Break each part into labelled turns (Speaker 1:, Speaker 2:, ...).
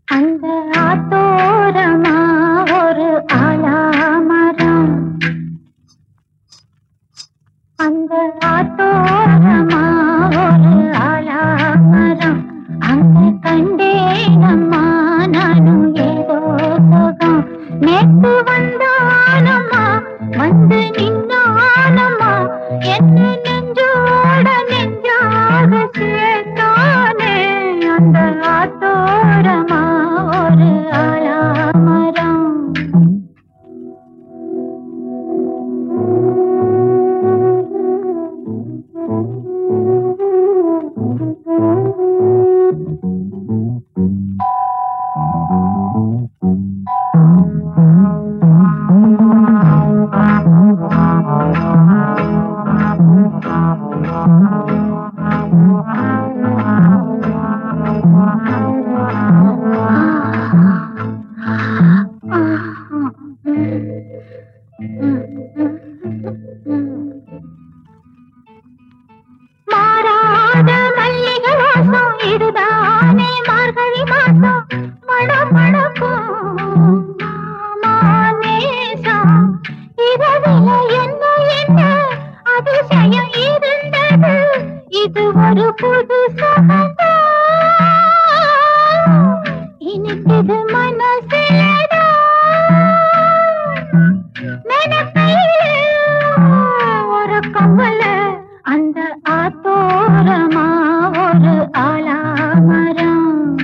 Speaker 1: அந்த ஆத்தோரமா ஒரு ஆலாமரம் அந்த ஆத்தோரமா ஒரு ஆலாமரம் அங்க கண்டேனம்மா நானும் ஏதோ சுகம் நேத்து வந்தானம்மா வந்து நின்னானம்மா என்ன நெஞ்சோட நெஞ்சாக சேர்த்தானே அந்த ஆத்தோரமா ஒரு ஆலாமரம் மாறாத மல்லிகை வாசம் இதுதானே மார்கழி மாசம் மணம் மணக்கும் மாமேசம் இரவில என்ன என்ன அதிசயம் இருந்தது இது ஒரு புது சகதம் இனிக்குது மனசிலதான் நினைப்பையிலே ஒரு கவல அந்த ஆத்தோரமா ஒரு ஆலாமரம்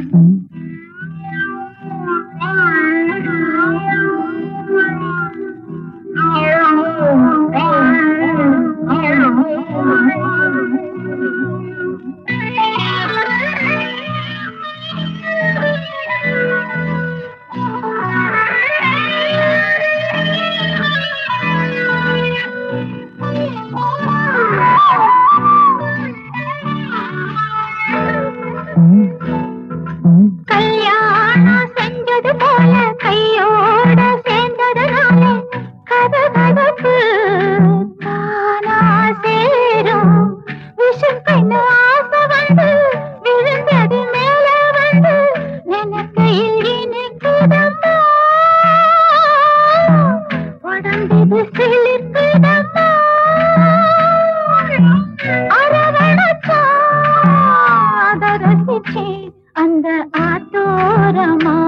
Speaker 1: கல்யாணம் செஞ்சது போல கையோட சேர்ந்ததுனால கதகதப்பு தானா சேரும் விஷம் கண்ணு ஆசை வந்து விழுந்தது மேல வந்து நினைக்கையில் இனிக்குதம்மா உடம்பிது சிலிர்க்குதம்மா அரவணைச்சா அத ரசிச்சேன் அந்த ஆத்தோரமா